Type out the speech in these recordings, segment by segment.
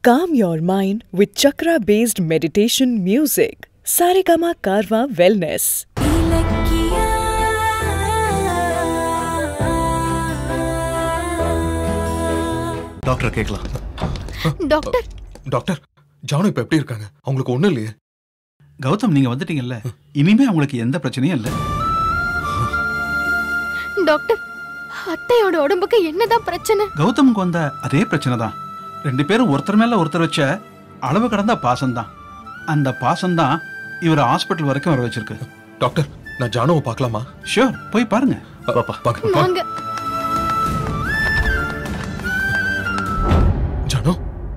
Calm your mind with chakra based meditation music. Saregama Karwa Wellness. Doctor கேட்கலாம் doctor doctor Janu இப்ப எப்படி இருக்காங்க அவங்களுக்கு ஒண்ணும் இல்லையே கௌதம் நீங்க வந்துட்டீங்கல்ல இனிமே அவங்களுக்கு எந்த பிரச்சனையும் இல்லை டாக்டர் அத்தையோட உடம்புக்கு என்னதான் பிரச்சனை கௌதமுக்கு வந்த அதே பிரச்சனை தான் ரெண்டு பேரும் ஒருத்தர் மேல ஒருத்தர் வச்ச அளவு கடந்த பாசம்தான் அந்த பாசம்தான் இவரை ஹாஸ்பிட்டல் வரைக்கும் வர வச்சிருக்கு டாக்டர் நான் ஜானுவை பார்க்கலாமா ஷியோர் போய் பாருங்க பாப்பா பாக்க வாங்க ஜானு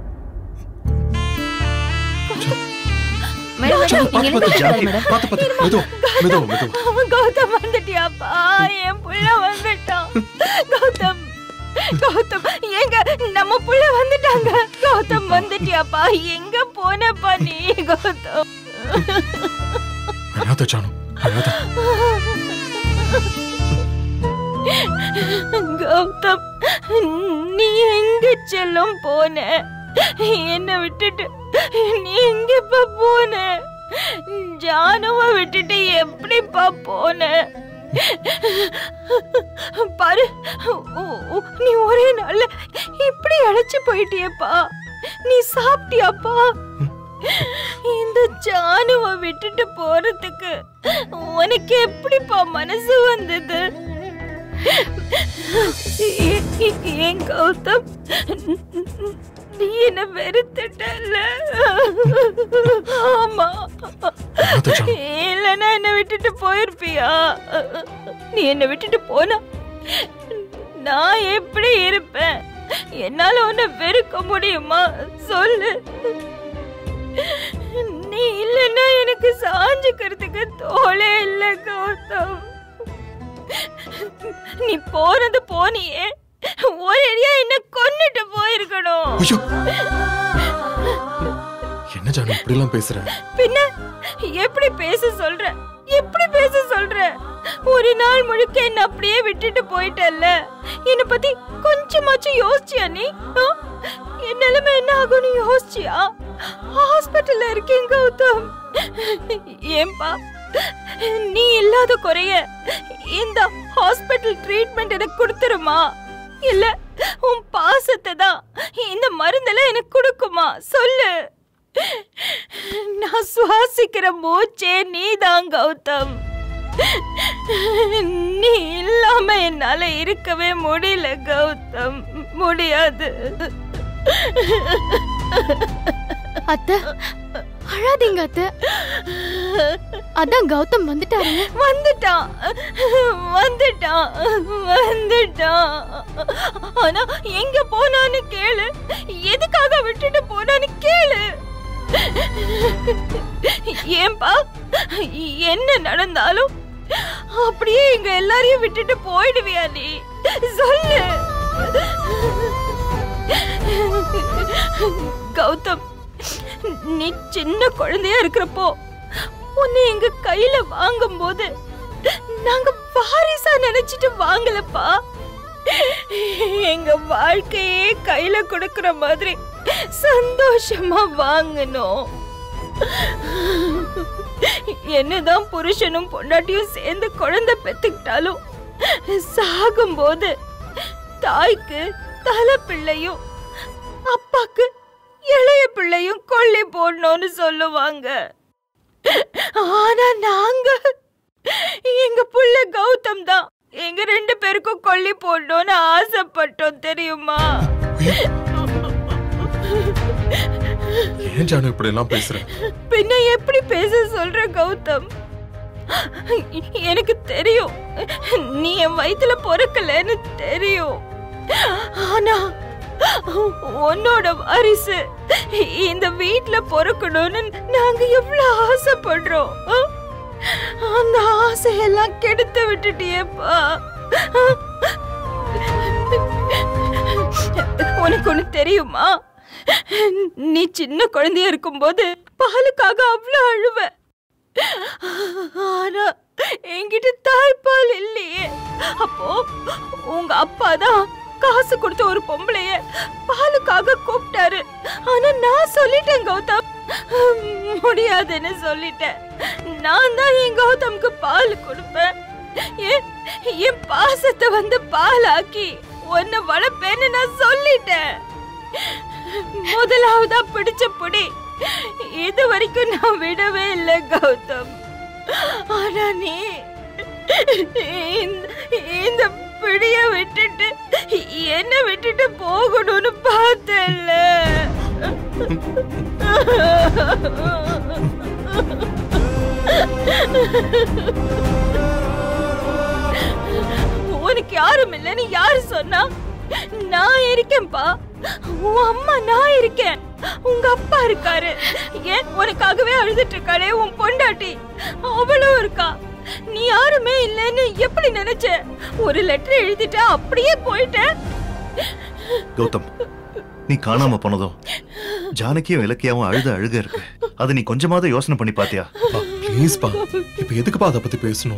மேடம் ஜானு மேடம் பாத்து இங்க பாத்து இருந்து ஜானு பாத்து பாத்து மெதுவா மெதுவா மெதுவா அவன் கௌதம் வந்துட்டியாப்பா என் புள்ள வந்துட்டான் கௌதம் கௌதம் எங்க நம்ம புள்ள வந்துட்டாங்க கௌதம் வந்துட்டியாப்பா எங்க போனப்பா நீ கௌதம் அழாத ஜானு அழாத கௌதம் நீ எங்க செல்லும் போன என்ன விட்டுட்டு நீ எங்கப்பா போன ஜானுவ விட்டுட்டு எப்படிப்பா போன பாரு உ- உ- நீ ஒரே நாள்ல இப்படி அழைச்சு போயிட்டியப்பா நீ சாப்பிட்டியாப்பா இந்த ஜானுவ விட்டுட்டு போறதுக்கு உனக்கு எப்படிப்பா மனசு வந்தது ஏ- ஏ- ஏன் கௌதம் நீ என்ன வெறுத்துட்டல்ல ஆமா அழாத ஜானு இல்லைன்னா என்ன விட்டுட்டு போயிருப்பியா நீ என்ன விட்டுட்டு போனா நான் எப்படி இருப்பேன் என்னால உன்னை வெறுக்க முடியுமா சொல்லு நீ இல்லைன்னா எனக்கு சாஞ்சுக்கிறதுக்கு தோளே இல்லை கௌதம் நீ போனது போனியே ஒரேடியா என்ன கொன்னுட்டு போயிருக்கணும் ஐயோ என்ன ஜானு இப்படி எல்லாம் பேசுற பின்ன எப்படி பேச சொல்ற எப்படி பேச சொல்ற ஒரு நாள் முழுக்க என்ன அப்படியே விட்டுட்டு போயிட்டல்ல என்ன பத்தி கொஞ்சமாச்சும் யோசிச்சியா நீ ஆ? என் நிலைமை என்ன ஆகும்னு யோசிச்சியா ஹாஸ்பிட்டல்ல இருக்கேன் கௌதம் ஏன்பா நீ இல்லாத குறைய இந்த ஹாஸ்பிட்டல் ட்ரீட்மெண்ட் எனக்கு கொடுத்துருமா இல்ல உன் பாசத்தை தான் இந்த மருந்தெல்லாம் எனக்கு கொடுக்குமா சொல்லு நான் சுவாசிக்கிற மூச்சே நீதான் கௌதம் நீ இல்லாம என்னால இருக்கவே முடியல கௌதம் முடியாது அத்தை அழாதீங்க அத்தை அதான் கௌதம் வந்துட்டாருங்க வந்துட்டான் வந்துட்டான் வந்துட்டான் ஆனா எங்க போனான்னு கேளு எதுக்காக விட்டுட்டு போனான்னு கேளு ஏன்பா என்ன நடந்தாலும் அப்படியே எங்க எல்லாரையும் விட்டுட்டு போயிடுவியா நீ சொல்லு கௌதம் நீ சின்ன குழந்தையா இருக்கிறப்போ உன்னை எங்க கையில வாங்கும்போது நாங்க வாரிசா நினைச்சிட்டு வாங்கலப்பா எங்க வாழ்க்கையே கையில கொடுக்கிற மாதிரி சந்தோஷமா வாங்கணும் என்னதான் புருஷனும் பொண்டாட்டியும் சேர்ந்து குழந்தை பெத்துக்கிட்டாலும் சாகும்போது தாய்க்கு தலை பிள்ளையும் அப்பாக்கு இளைய பிள்ளையும் கொல்லி போடணும்னு சொல்லுவாங்க ஆனா நாங்க எங்க புள்ள கௌதம் தான் எங்க ரெண்டு பேருக்கும் கொல்லி போடணும்னு ஆசைப்பட்டோம் தெரியுமா ஏன் ஜானு இப்படி எல்லாம் பேசுற பின்ன எப்படி பேச சொல்ற கௌதம் எனக்கு தெரியும் நீ என் வயித்துல பொறக்கலன்னு தெரியும் ஆனா உன்னோட வாரிசு இந்த வீட்ல பொறக்கணும்னு நாங்க எவ்வளவு ஆசைப்படுறோம் ஆ? அந்த ஆசையெல்லாம் கெடுத்து விட்டுட்டியேப்பா உனக்கு ஒண்ணு தெரியுமா நீ சின்ன குழந்தையா இருக்கும்போது பாலுக்காக அவ்வளவு அழுவ ஆனா என்கிட்ட தாய்ப்பால் இல்லையே அப்போ உங்க அப்பா தான் காசு கொடுத்த ஒரு பொம்பளைய பாலுக்காக கூப்பிட்டாரு ஆனா நான் சொல்லிட்டேன் கௌதம் முடியாதுன்னு சொல்லிட்டேன் நான் தான் என் கௌதம்க்கு பால் கொடுப்பேன் என் என் பாசத்தை வந்து பாலாக்கி உன்னை வளர்ப்பேன்னு நான் சொல்லிட்டேன் முதலாவதா பிடிச்ச புடி இது வரைக்கும் நான் விடவே இல்லை கௌதம் ஆனா நீ இந்த- இந்த பிடிய விட்டுட்டு என்ன விட்டுட்டு போகணும்னு பார்த்தல உனக்கு யாரும் இல்லைன்னு யாரு சொன்னா நான் இருக்கேன்பா உன் அம்மா நான் இருக்கேன் உங்க அப்பா இருக்காரு ஏன் உனக்காகவே அழுதுட்டு இருக்காளே உன் பொண்டாட்டி அவளும் இருக்கா நீ யாருமே இல்லைன்னு எப்படி நினைச்ச ஒரு லெட்டர் எழுதிட்ட அப்படியே போயிட்ட கௌதம் நீ காணாம போனதும் ஜானகியும் இலக்கியாவும் அழுத அழுக இருக்கு அது நீ கொஞ்சமாவது யோசனை பண்ணி பாத்தியா பா ப்ளீஸ் பா இப்ப எதுக்குப்பா அதை பத்தி பேசணும்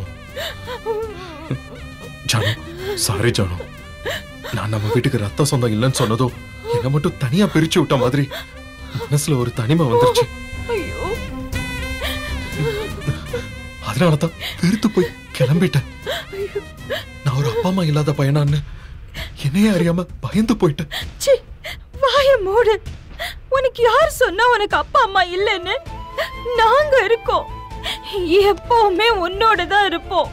ஜானு சாரி ஜானு நான் நம்ம வீட்டுக்கு ரத்த சொந்தம் இல்லைன்னு சொன்னதும் என்னை மட்டும் தனியா பிரிச்சு விட்ட மாதிரி மனசுல ஒரு தனிமை வந்துருச்சு ஐயோ அதனாலதான் வெறுத்து போய் கிளம்பிட்டேன் நான் ஒரு அப்பா அம்மா இல்லாத பையனான்னு என்னையே அறியாம பயந்து போயிட்டேன் சி வாய மூடு உனக்கு யார் சொன்னா உனக்கு அப்பா அம்மா இல்லைன்னு நாங்க இருக்கோம் எப்பவுமே உன்னோட தான் இருப்போம்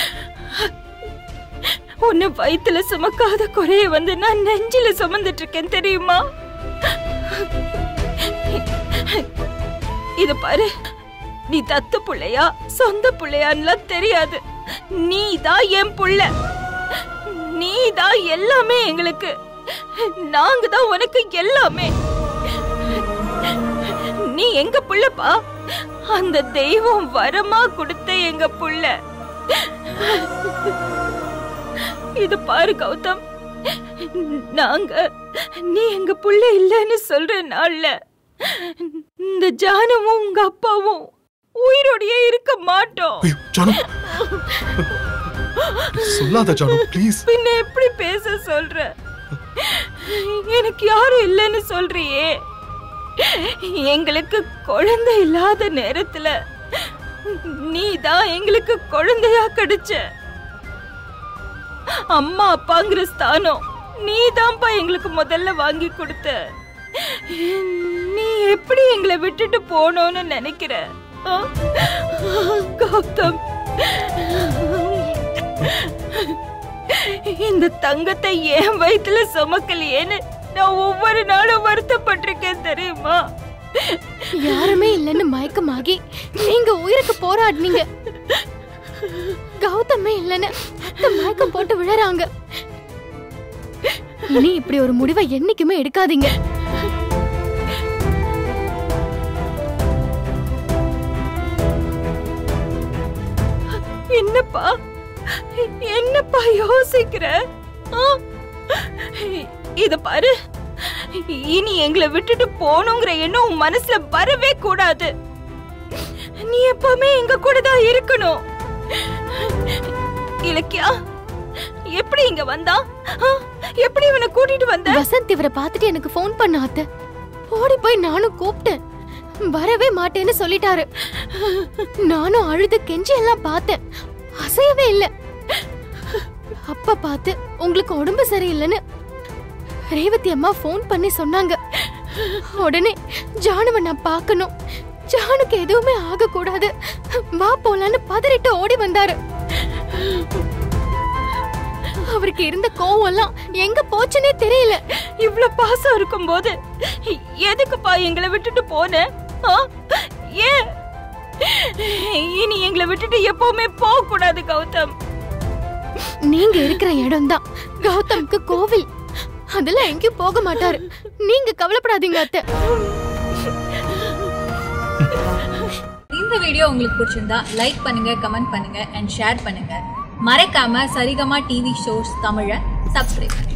உன்னை வயித்துல சுமக்காத குறைய வந்து நான் நெஞ்சில சுமந்துட்டு இருக்கேன் தெரியுமா இது பாரு நீ தத்து புள்ளையா சொந்த புள்ளையான்லாம் தெரியாது நீ தான் என் புள்ள நீ தான் எல்லாமே எங்களுக்கு நாங்க தான் உனக்கு எல்லாமே நீ எங்க புள்ளப்பா அந்த தெய்வம் வரமா கொடுத்த எங்க புள்ள இது பாரு கௌதம் நாங்க நீ எங்க புள்ள இல்லைன்னு சொல்ற நாள்ல இந்த ஜானமும் உங்க அப்பாவும் உயிரோடயே இருக்க மாட்டோம் ஐயோ ஜானு சொல்லாத ஜானு ப்ளீஸ் பின்ன எப்படி பேச சொல்ற எனக்கு யாரும் இல்லைன்னு சொல்றியே எங்களுக்கு குழந்தை இல்லாத நேரத்துல நீ தான் எங்களுக்கு குழந்தையா கிடைச்ச அம்மா அப்பாங்கிற ஸ்தானம் நீ தான்ப்பா எங்களுக்கு முதல்ல வாங்கி கொடுத்த நீ எப்படி எங்களை விட்டுட்டு போனோன்னு நினைக்கிற ஆ? கௌதம் இந்த தங்கத்தை என் வயித்துல சுமக்கலையேன்னு நான் ஒவ்வொரு நாளும் வருத்தப்பட்டிருக்கேன் தெரியுமா யாருமே இல்லைன்னு மயக்கமாகி நீங்க உயிருக்கு போராடினீங்க கௌதமே இல்லைன்னு அத்தை மயக்கம் போட்டு விழறாங்க இனி இப்படி ஒரு முடிவை என்னைக்குமே எடுக்காதீங்க என்னப்பா என்னப்பா யோசிக்கிற ஆ? இத பாரு இனி எங்களை விட்டுட்டு போகணுங்கிற எண்ணம் உன் மனசுல வரவே கூடாது நீ எப்பவுமே எங்க கூட தான் இருக்கணும் இலக்கியா எப்படி இங்க வந்தா ஆ? எப்படி இவனை கூட்டிட்டு வந்த வசந்த் இவரை பார்த்துட்டு எனக்கு ஃபோன் பண்ண அத்தை ஓடி போய் நானும் கூப்பிட்டேன் வரவே மாட்டேன்னு சொல்லிட்டாரு நானும் அழுது கெஞ்சி எல்லாம் பார்த்தேன் அசையவே இல்ல அப்ப பார்த்து உங்களுக்கு உடம்பு சரியில்லைன்னு ரேவதி அம்மா ஃபோன் பண்ணி சொன்னாங்க உடனே ஜானுவை நான் பார்க்கணும் ஜானுக்கு எதுவுமே ஆகக்கூடாது வா போலான்னு பதறிட்டு ஓடி வந்தாரு அவருக்கு இருந்த கோவம் எல்லாம் எங்க போச்சுன்னே தெரியல இவ்ளோ பாசம் இருக்கும்போது எதுக்குப்பா எங்களை விட்டுட்டு போன ஆ? ஏன் இனி எங்களை விட்டுட்டு எப்பவுமே போக கூடாது கௌதம் நீங்க இருக்கிற இடம் தான் கௌதம்க்கு கோவில் அதுல எங்கேயும் போக மாட்டாரு நீங்க கவலைப்படாதீங்க அத்தை இந்த வீடியோ உங்களுக்கு பிடிச்சிருந்தா லைக் பண்ணுங்க கமெண்ட் பண்ணுங்க அண்ட் ஷேர் பண்ணுங்க மறக்காம சரிகமா டிவி ஷோஸ் தமிழை சப்ஸ்கிரைப் பண்ணுங்க